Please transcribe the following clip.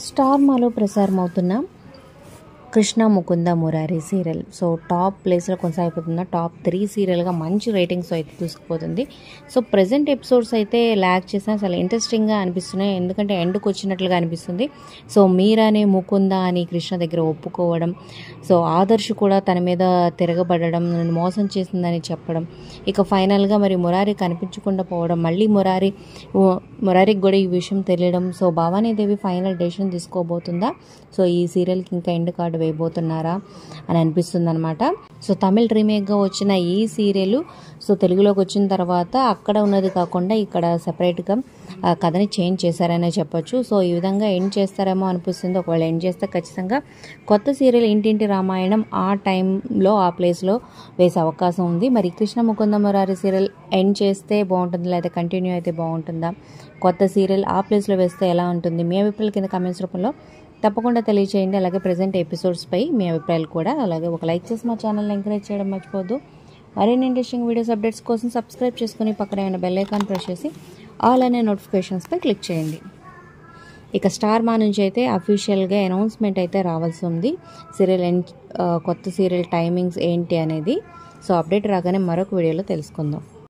star మాలో ప్రసారం అవుతున్న Krishna Mukunda Murari serial so top ప్లేస్లో కొనసాగిపోతున్న టాప్ త్రీ సీరియల్గా మంచి రేటింగ్స్ అయితే తీసుకుపోతుంది సో ప్రజెంట్ ఎపిసోడ్స్ అయితే ల్యాక్ చేసినా చాలా ఇంట్రెస్టింగ్గా అనిపిస్తున్నాయి ఎందుకంటే ఎండ్కి వచ్చినట్లుగా అనిపిస్తుంది సో మీరానే ముకుంద అని కృష్ణ దగ్గర ఒప్పుకోవడం సో ఆదర్శ్ కూడా తన మీద తిరగబడడం నన్ను మోసం చేసిందని చెప్పడం ఇక ఫైనల్గా మరి మురారి కనిపించకుండా పోవడం మళ్ళీ మురారి మురారికి కూడా ఈ విషయం తెలియడం సో భవానీదేవి ఫైనల్ డెసిషన్ తీసుకోబోతుందా సో ఈ సీరియల్కి ఇంకా ఎండ్ కార్డు వేయబోతున్నారా అని అనిపిస్తుంది అనమాట సో తమిళ్ రీమేక్గా వచ్చిన ఈ సీరియల్ సో తెలుగులోకి వచ్చిన తర్వాత అక్కడ ఉన్నది కాకుండా ఇక్కడ సపరేట్గా ఆ కథని చేంజ్ చేశారనే చెప్పొచ్చు సో ఈ విధంగా ఎండ్ చేస్తారేమో అనిపిస్తుంది ఒకవేళ ఎండ్ చేస్తే ఖచ్చితంగా కొత్త సీరియల్ ఇంటింటి రామాయణం ఆ టైంలో ఆ ప్లేస్లో వేసే అవకాశం ఉంది మరి కృష్ణ ముకుంద మురారి సీరియల్ ఎండ్ చేస్తే బాగుంటుంది లేదా కంటిన్యూ అయితే బాగుంటుందా కొత్త సీరియల్ ఆ ప్లేస్లో వేస్తే ఎలా ఉంటుంది మీ అభిప్రాయాల కింద కమెంట్స్ రూపంలో తప్పకుండా తెలియచేయండి అలాగే ప్రజెంట్ ఎపిసోడ్స్పై మీ అభిప్రాయాలు కూడా అలాగే ఒక లైక్ చేసి మా ఛానల్ని ఎంకరేజ్ చేయడం మర్చిపోద్దు మరిన్ని ఇంట్రెస్టింగ్ వీడియోస్ అప్డేట్స్ కోసం సబ్స్క్రైబ్ చేసుకుని పక్కన ఉన్న బెల్ ఐకాన్ ప్రెస్ చేసి ఆల్ అనే నోటిఫికేషన్స్పై క్లిక్ చేయండి ఇక స్టార్ మా నుంచి అయితే అఫీషియల్గా అనౌన్స్మెంట్ అయితే రావాల్సి ఉంది సీరియల్ కొత్త సీరియల్ టైమింగ్స్ ఏంటి అనేది సో అప్డేట్ రాగానే మరొక వీడియోలో తెలుసుకుందాం